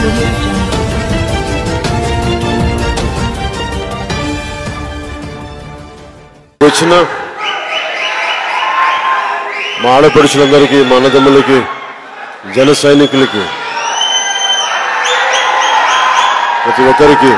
audio jungle. వచ్చిన మా ఆడపడుచులందరికీ మా అన్నదమ్ములకి జన సైనికులకి ప్రతి ఒక్కరికి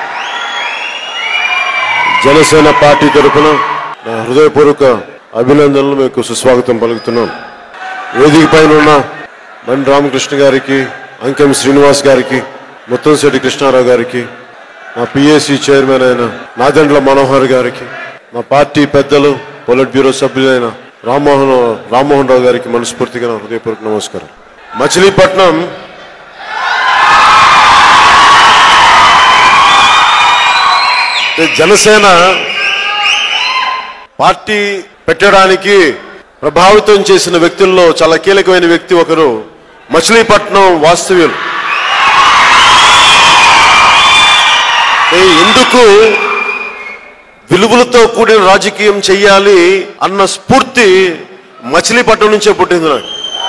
జనసేన పార్టీ తరఫున నా హృదయపూర్వక అభినందనలు మీకు సుస్వాగతం పలుకుతున్నాం వేదిక పైన ఉన్న బండి రామకృష్ణ గారికి అంకెం శ్రీనివాస్ గారికి ముత్తంశెట్టి కృష్ణారావు గారికి మా పిఎస్సి చైర్మన్ అయిన నాదెండ్ల మనోహర్ గారికి మా పార్టీ పెద్దలు పొలిట్ బ్యూరో సభ్యులైన రామ్మోహన్ రామ్మోహన్ రావు గారికి మనస్ఫూర్తిగా నా హృదయపూర్వక నమస్కారం మచిలీపట్నం జనసేన పార్టీ పెట్టడానికి ప్రభావితం చేసిన వ్యక్తుల్లో చాలా కీలకమైన వ్యక్తి ఒకరు మచిలీపట్నం వాస్తవ్యులు ఏ ఎందుకు విలువలతో కూడిన రాజకీయం చెయ్యాలి అన్న స్ఫూర్తి మచిలీపట్నం నుంచే పుట్టింది నాకు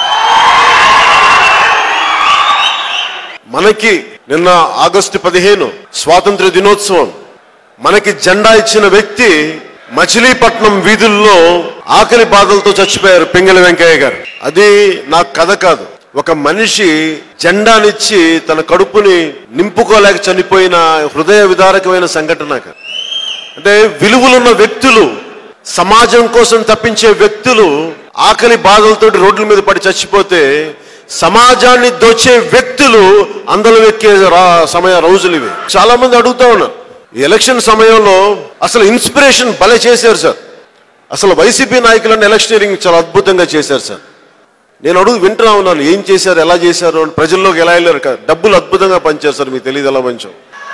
మనకి నిన్న ఆగస్టు పదిహేను స్వాతంత్ర దినోత్సవం మనకి జెండా ఇచ్చిన వ్యక్తి మచిలీపట్నం వీధుల్లో ఆకలి బాధలతో చచ్చిపోయారు పింగళి వెంకయ్య గారు అది నాకు కథ కాదు ఒక మనిషి జెండానిచ్చి తన కడుపుని నింపుకోలేక చనిపోయిన హృదయ విదారకమైన సంఘటన నాకు. అంటే విలువలున్న వ్యక్తులు సమాజం కోసం తప్పించే వ్యక్తులు ఆకలి బాధలతో రోడ్ల మీద పడి చచ్చిపోతే సమాజాన్ని దోచే వ్యక్తులు అందరం ఎక్కే రా- సమయ రోజులు ఇవి చాలా మంది అడుగుతా ఉన్నారు ఈ ఎలక్షన్ సమయంలో అసలు ఇన్స్పిరేషన్ భలే చేశారు సార్ అసలు వైసీపీ నాయకులను ఎలక్షనీరింగ్ చాలా అద్భుతంగా చేశారు సార్ నేను అడుగు వింటున్నా ఉన్నాను ఏం చేశారు ఎలా చేశారు అని ప్రజల్లోకి ఎలా వెళ్ళారు కా- డబ్బులు అద్భుతంగా పనిచేస్తారు సార్ మీకు తెలియదు ఎలా మంచో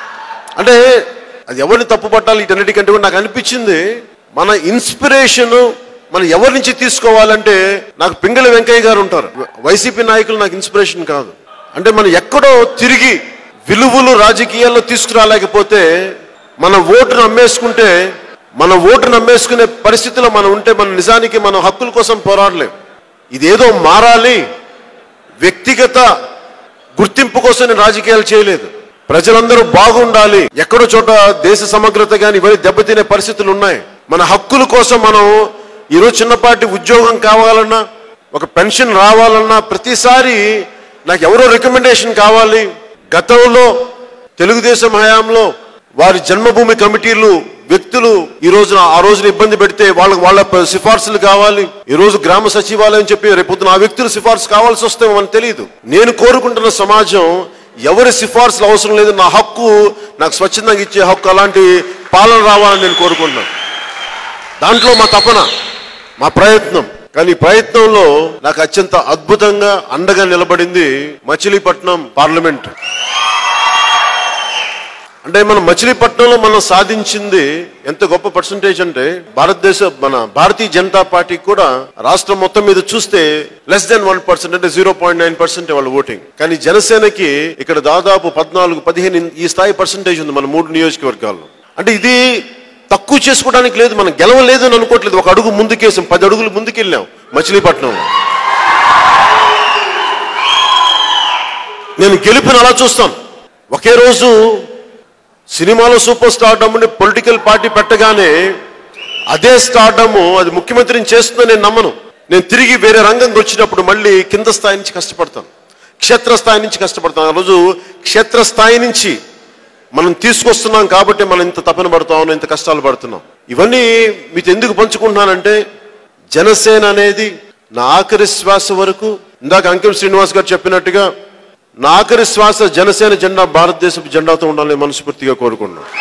అంటే అది ఎవరిని తప్పు పట్టాలి వీటన్నిటికంటే కూడా నాకు అనిపించింది మన ఇన్స్పిరేషన్ మనం ఎవరి నుంచి తీసుకోవాలంటే నాకు పింగళి వెంకయ్య గారు ఉంటారు వైసీపీ నాయకులు నాకు ఇన్స్పిరేషన్ కాదు అంటే మనం ఎక్కడో తిరిగి విలువలు రాజకీయాల్లో తీసుకురాలేకపోతే మన ఓటును అమ్మేసుకుంటే మన ఓటును అమ్మేసుకునే పరిస్థితిలో మనం ఉంటే మన నిజానికి మన హక్కుల కోసం పోరాడలేం ఇదేదో మారాలి వ్యక్తిగత గుర్తింపు కోసం నేను రాజకీయాలు చేయలేదు ప్రజలందరూ బాగుండాలి ఎక్కడో చోట దేశ సమగ్రత కానీ ఇవన్నీ దెబ్బతినే పరిస్థితులు ఉన్నాయి మన హక్కుల కోసం మనం ఈరోజు చిన్నపాటి ఉద్యోగం కావాలన్నా ఒక పెన్షన్ రావాలన్నా ప్రతిసారి నాకు ఎవరో రికమెండేషన్ కావాలి గతంలో తెలుగుదేశం హయాంలో వారి జన్మభూమి కమిటీలు వ్యక్తులు ఈ రోజున ఆ రోజున ఇబ్బంది పెడితే వాళ్ళకి వాళ్ళ ప- సిఫార్సులు కావాలి ఈ రోజు గ్రామ సచివాలయం చెప్పి రేపొద్దున ఆ వ్యక్తులు సిఫార్సు కావాల్సి వస్తే మనకు తెలియదు నేను కోరుకుంటున్న సమాజం ఎవరి సిఫార్సులు అవసరం లేదు నా హక్కు నాకు స్వచ్ఛందంగా ఇచ్చే హక్కు అలాంటి పాలన రావాలని నేను కోరుకుంటున్నాను దాంట్లో మా తపన మా ప్రయత్నం కానీ ఈ ప్రయత్నంలో నాకు అత్యంత అద్భుతంగా అండగా నిలబడింది మచిలీపట్నం పార్లమెంట్ అంటే మన మచిలీపట్నంలో మనం సాధించింది ఎంత గొప్ప పర్సంటేజ్ అంటే భారతదేశ మన భారతీయ జనతా పార్టీ కూడా రాష్ట్రం మొత్తం మీద చూస్తే లెస్ దెన్ వన్ పర్సెంట్ అంటే జీరో పాయింట్ నైన్ పర్సెంట్ వాళ్ళ ఓటింగ్ కానీ జనసేనకి ఇక్కడ దాదాపు పద్నాలుగు పదిహేను ఈ స్థాయి పర్సంటేజ్ ఉంది మన మూడు నియోజకవర్గాల్లో అంటే ఇది తక్కువ చేసుకోవడానికి లేదు మనం గెలవలేదు అని అనుకోవట్లేదు ఒక అడుగు ముందుకేసాం పది అడుగులు ముందుకెళ్ళాం మచిలీపట్నంలో నేను గెలుపుని అలా చూస్తాను ఒకే రోజు సినిమాలో సూపర్ స్టార్డమ్ ఉండి పొలిటికల్ పార్టీ పెట్టగానే అదే స్టార్డమ్ అది ముఖ్యమంత్రిని చేస్తుందని నేను నమ్మను నేను తిరిగి వేరే రంగంకి వచ్చినప్పుడు మళ్ళీ కింద స్థాయి నుంచి కష్టపడతాను క్షేత్రస్థాయి నుంచి కష్టపడతాను ఆ రోజు క్షేత్రస్థాయి నుంచి మనం తీసుకొస్తున్నాం కాబట్టి మనం ఇంత తపన పడుతున్నాం ఇంత కష్టాలు పడుతున్నాం ఇవన్నీ మీతో ఎందుకు పంచుకుంటున్నానంటే జనసేన అనేది నా ఆఖరి శ్వాస వరకు ఇందాక అంకిం శ్రీనివాస్ గారు చెప్పినట్టుగా నా ఆఖరి శ్వాస జనసేన జెండా భారతదేశపు జెండాతో ఉండాలని మనస్ఫూర్తిగా కోరుకుంటున్నాను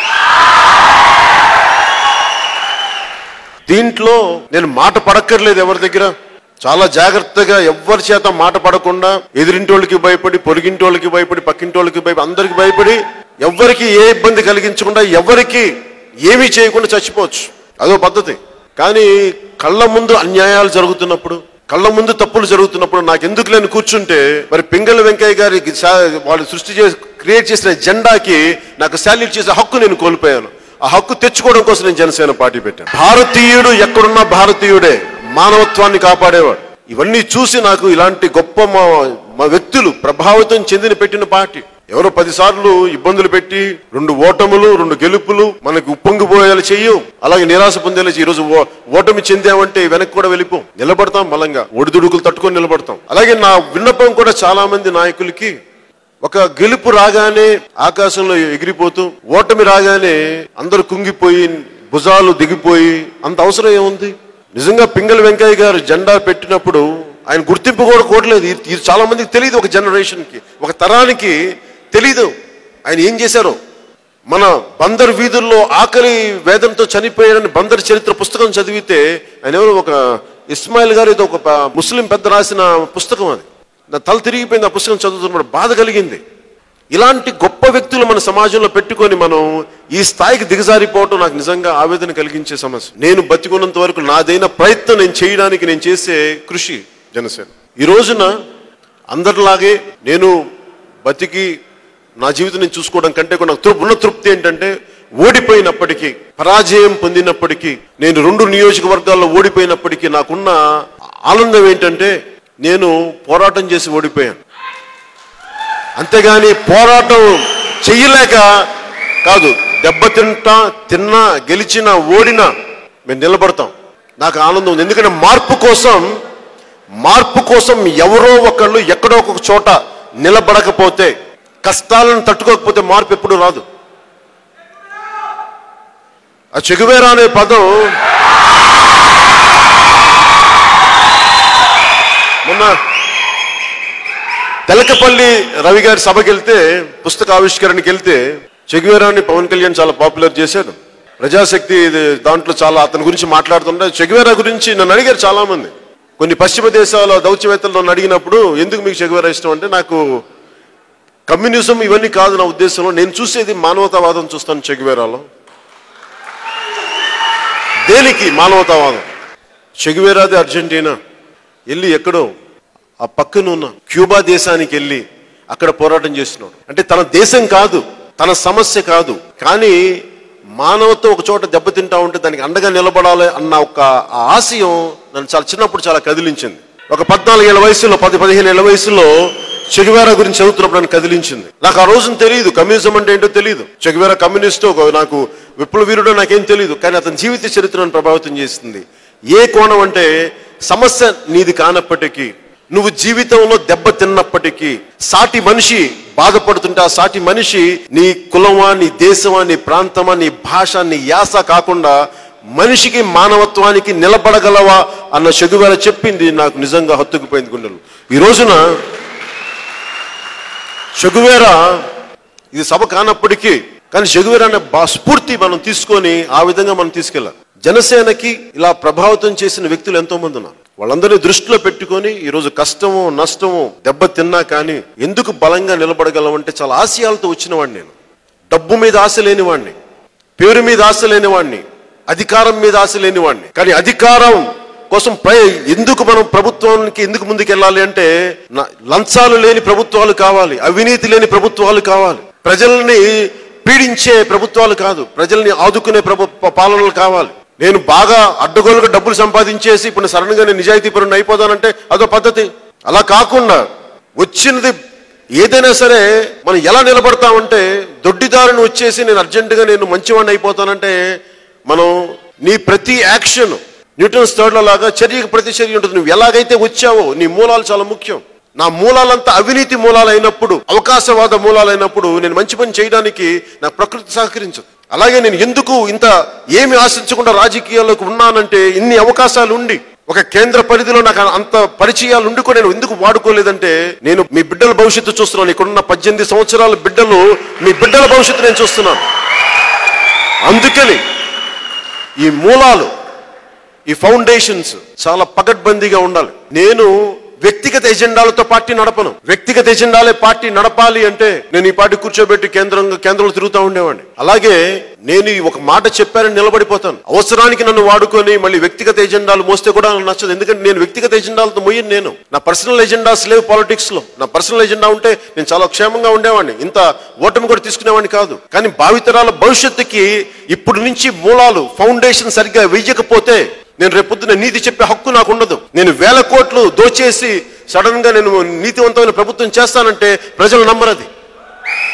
దీంట్లో నేను మాట పడక్కర్లేదు ఎవరి దగ్గర చాలా జాగ్రత్తగా ఎవరి చేత మాట పడకుండా ఎదిరింటోళ్ళకి భయపడి పొరిగింటోళ్ళకి భయపడి పక్కింటోళ్ళకి భయపడి అందరికి భయపడి ఎవ్వరికి ఏ ఇబ్బంది కలిగించకుండా ఎవరికి ఏమీ చేయకుండా చచ్చిపోవచ్చు అదో పద్ధతి కానీ కళ్ళ ముందు అన్యాయాలు జరుగుతున్నప్పుడు కళ్ళ ముందు తప్పులు జరుగుతున్నప్పుడు నాకు ఎందుకు లేని కూర్చుంటే మరి పింగళ వెంకయ్య గారి సా- వాళ్ళు సృష్టి చేసి క్రియేట్ చేసిన జెండాకి నాకు శాల్యూట్ చేసే హక్కు నేను కోల్పోయాను ఆ హక్కు తెచ్చుకోవడం కోసం నేను జనసేన పార్టీ పెట్టాను భారతీయుడు ఎక్కడున్నా భారతీయుడే మానవత్వాన్ని కాపాడేవాడు ఇవన్నీ చూసి నాకు ఇలాంటి గొప్ప మా మా వ్యక్తులు ప్రభావితం చెందిన పెట్టిన పార్టీ ఎవరో పదిసార్లు ఇబ్బందులు పెట్టి రెండు ఓటములు రెండు గెలుపులు మనకు ఉప్పొంగిపోయేలా చెయ్యు అలాగే నిరాశ పొందేలా చెయ్యి. ఈ రోజు ఓ- ఓటమి చెందామంటే వెనక్కి కూడా వెళ్ళిపోం నిలబడతాం బలంగా ఒడిదుడుకులు తట్టుకొని నిలబడతాం అలాగే నా విన్నపం కూడా చాలా మంది నాయకులకి ఒక గెలుపు రాగానే ఆకాశంలో ఎగిరిపోతూ ఓటమి రాగానే అందరూ కుంగిపోయి భుజాలు దిగిపోయి అంత అవసరం ఏముంది నిజంగా పింగళ వెంకయ్య గారు జెండా పెట్టినప్పుడు ఆయన గుర్తింపు కూడా కోరలేదు ఇది ఇది చాలా మందికి తెలియదు ఒక జనరేషన్ కి ఒక తరానికి తెలీదు ఆయన ఏం చేశారో మన బందర్ వీధుల్లో ఆకలి వేదంతో చనిపోయాడని బందర్ చరిత్ర పుస్తకం చదివితే ఆయన ఎవరో ఒక ఇస్మాయిల్ గారు ఏదో ఒక ప- ముస్లిం పెద్ద రాసిన పుస్తకం అది నా తల తిరిగిపోయింది ఆ పుస్తకం చదువుతున్నప్పుడు బాధ కలిగింది ఇలాంటి గొప్ప వ్యక్తులు మన సమాజంలో పెట్టుకొని మనం ఈ స్థాయికి దిగజారిపోవటం నాకు నిజంగా ఆవేదన కలిగించే సమస్య నేను బతికున్నంత వరకు నాదైన ప్రయత్నం నేను చేయడానికి నేను చేసే కృషి జనసేన ఈ రోజున అందరిలాగే నేను బతికి నా జీవితం నేను చూసుకోవడం కంటే కూడా నాకు తృప్- ఉన్న తృప్తి ఏంటంటే ఓడిపోయినప్పటికీ పరాజయం పొందినప్పటికీ నేను రెండు నియోజకవర్గాల్లో ఓడిపోయినప్పటికీ నాకున్న ఆనందం ఏంటంటే నేను పోరాటం చేసి ఓడిపోయాను అంతేగాని పోరాటం చెయ్యలేక కాదు దెబ్బతింటా తిన్నా గెలిచినా ఓడినా మేము నిలబడతాం నాకు ఆనందం ఉంది ఎందుకంటే మార్పు కోసం మార్పు కోసం ఎవరో ఒకళ్ళు ఎక్కడో ఒక చోట నిలబడకపోతే కష్టాలను తట్టుకోకపోతే మార్పు ఎప్పుడు రాదు ఆ చెగువేరా అనే పదం మొన్న తెలకపల్లి రవి గారి సభకి వెళ్తే పుస్తక ఆవిష్కరణకి వెళ్తే చెగువేరాని పవన్ కళ్యాణ్ చాలా పాపులర్ చేశారు ప్రజాశక్తి ఇది దాంట్లో చాలా అతని గురించి మాట్లాడుతుంటే చెగువేరా గురించి నన్ను అడిగారు చాలా మంది కొన్ని పశ్చిమ దేశాల దౌత్యవేత్తలు నన్ను అడిగినప్పుడు ఎందుకు మీకు చెగువేరా ఇష్టం అంటే నాకు కమ్యూనిజం ఇవన్నీ కాదు నా ఉద్దేశంలో నేను చూసేది మానవతావాదం చూస్తాను చెగువేరాలో దేనికి మానవతావాదం చెగువేరాది అర్జెంటీనా వెళ్ళి ఎక్కడో ఆ పక్కన ఉన్న క్యూబా దేశానికి వెళ్ళి అక్కడ పోరాటం చేస్తున్నాడు అంటే తన దేశం కాదు తన సమస్య కాదు కానీ మానవతో ఒక చోట దెబ్బతింటా ఉంటే దానికి అండగా నిలబడాలి అన్న ఒక ఆ ఆశయం నన్ను చాలా చిన్నప్పుడు చాలా కదిలించింది ఒక పద్నాలుగేళ్ల వయసులో పది పదిహేను ఏళ్ల వయసులో చెగువేరా గురించి చదువుతున్నప్పుడు నన్ను కదిలించింది నాకు ఆ రోజున తెలియదు కమ్యూనిజం అంటే ఏంటో తెలియదు చెగువేరా కమ్యూనిస్ట్ ఒక నాకు విప్లవ వీరుడో నాకేం తెలియదు కానీ అతని జీవిత చరిత్రను ప్రభావితం చేసింది ఏ కోణం అంటే సమస్య నీది కానప్పటికీ నువ్వు జీవితంలో దెబ్బ తిన్నప్పటికీ సాటి మనిషి బాధపడుతుంటే ఆ సాటి మనిషి నీ కులమా నీ దేశమా నీ ప్రాంతమా నీ భాష నీ యాస కాకుండా మనిషికి మానవత్వానికి నిలబడగలవా అన్న చెగువేర చెప్పింది నాకు నిజంగా హత్తుకుపోయింది గుండెలు ఈ రోజున చెగువేర ఇది సభ కానప్పటికీ కానీ చెగువేర అనే బా స్ఫూర్తి మనం తీసుకొని ఆ విధంగా మనం తీసుకెళ్ళాలి జనసేనకి ఇలా ప్రభావితం చేసిన వ్యక్తులు ఎంతో మంది ఉన్నారు వాళ్ళందరినీ దృష్టిలో పెట్టుకొని ఈరోజు కష్టము నష్టము దెబ్బ తిన్నా కానీ ఎందుకు బలంగా నిలబడగలమంటే చాలా ఆశయాలతో వచ్చినవాడిని నేను డబ్బు మీద ఆశ లేనివాడిని పేరు మీద ఆశ లేనివాడిని అధికారం మీద ఆశ లేనివాడిని కానీ అధికారం కోసం ప్రయ ఎందుకు మనం ప్రభుత్వానికి ఎందుకు ముందుకెళ్ళాలి అంటే నా- లంచాలు లేని ప్రభుత్వాలు కావాలి అవినీతి లేని ప్రభుత్వాలు కావాలి ప్రజల్ని పీడించే ప్రభుత్వాలు కాదు ప్రజల్ని ఆదుకునే ప్రభు ప- పాలనలు కావాలి నేను బాగా అడ్డగోలుగా డబ్బులు సంపాదించేసి ఇప్పుడు సడన్ గా నేను నిజాయితీ పరుని అయిపోతానంటే అదో పద్ధతి అలా కాకుండా వచ్చినది ఏదైనా సరే మనం ఎలా నిలబడతామంటే దొడ్డిదారుని వచ్చేసి నేను అర్జెంటుగా నేను మంచివాడిని అయిపోతానంటే మనం నీ ప్రతి యాక్షన్ న్యూటన్స్ థర్డ్ లో లాగా చర్యకు ప్రతి చర్య ఉంటుంది నువ్వు ఎలాగైతే వచ్చావో నీ మూలాలు చాలా ముఖ్యం నా మూలాలంతా అవినీతి మూలాలు అయినప్పుడు అవకాశవాద మూలాలు అయినప్పుడు నేను మంచి పని చేయడానికి నాకు ప్రకృతి సహకరించదు అలాగే నేను ఎందుకు ఇంత ఏమి ఆశించకుండా రాజకీయాల్లోకి ఉన్నానంటే ఇన్ని అవకాశాలు ఉండి ఒక కేంద్ర పరిధిలో నాకు అంత పరిచయాలు ఉండి కూడా నేను ఎందుకు వాడుకోలేదంటే నేను మీ బిడ్డల భవిష్యత్తు చూస్తున్నాను ఇక్కడున్న పద్దెనిమిది సంవత్సరాల బిడ్డలు మీ బిడ్డల భవిష్యత్తు నేను చూస్తున్నాను అందుకని ఈ మూలాలు ఈ ఫౌండేషన్స్ చాలా పకడ్బందీగా ఉండాలి నేను వ్యక్తిగత ఎజెండాలతో పార్టీ నడపను వ్యక్తిగత ఎజెండాలే పార్టీ నడపాలి అంటే నేను ఈ పార్టీ కూర్చోబెట్టి కేంద్రంగా కేంద్రంలో తిరుగుతూ ఉండేవాడిని అలాగే నేను ఈ ఒక మాట చెప్పానని నిలబడిపోతాను అవసరానికి నన్ను వాడుకొని మళ్ళీ వ్యక్తిగత ఎజెండాలు మోస్తే కూడా నాకు నచ్చదు ఎందుకంటే నేను వ్యక్తిగత ఎజెండాలతో మొయ్యను నేను నా పర్సనల్ ఎజెండాస్ లేవు పాలిటిక్స్ లో నా పర్సనల్ ఎజెండా ఉంటే నేను చాలా క్షేమంగా ఉండేవాడిని ఇంత ఓటమి కూడా తీసుకునేవాడిని కాదు కానీ భావితరాల భవిష్యత్తుకి ఇప్పుడు నుంచి మూలాలు ఫౌండేషన్ సరిగ్గా వెయ్యకపోతే నేను రేపొద్దున నీతి చెప్పే హక్కు నాకు ఉండదు నేను వేల కోట్లు దోచేసి సడన్ గా నేను నీతివంతమైన ప్రభుత్వం చేస్తానంటే ప్రజలు నమ్మరది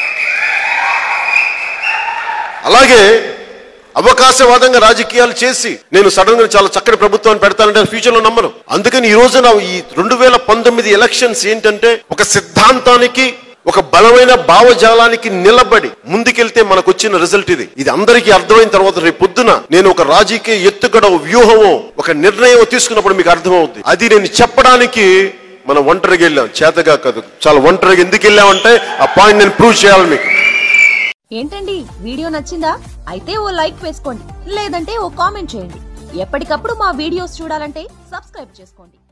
అలాగే అవకాశవాదంగా రాజకీయాలు చేసి నేను సడన్ గా చాలా చక్కటి ప్రభుత్వాన్ని పెడతానంటే ఫ్యూచర్ లో నమ్మను అందుకని ఈ రోజున ఈ రెండు వేల పంతొమ్మిది ఎలక్షన్స్ ఏంటంటే ఒక సిద్ధాంతానికి ఒక బలమైన భావజాలానికి నిలబడి ముందుకెళ్తే మనకు వచ్చిన రిజల్ట్ ఇది ఇది అందరికీ అర్థమైన తర్వాత రేపు పొద్దున నేను ఒక రాజకీయ ఎత్తుగడ వ్యూహమో ఒక నిర్ణయం తీసుకున్నప్పుడు మీకు అర్థమవుతుంది అది నేను చెప్పడానికి మనం ఒంటరిగా వెళ్ళాం చేతగా కాదు చాలా ఒంటరిగా ఎందుకు వెళ్ళామంటే ఆ పాయింట్ నేను ప్రూవ్ చేయాలి మీకు ఏంటండి వీడియో నచ్చిందా అయితే ఓ లైక్ వేసుకోండి లేదంటే ఓ కామెంట్ చేయండి ఎప్పటికప్పుడు మా వీడియోస్ చూడాలంటే సబ్స్క్రైబ్ చేసుకోండి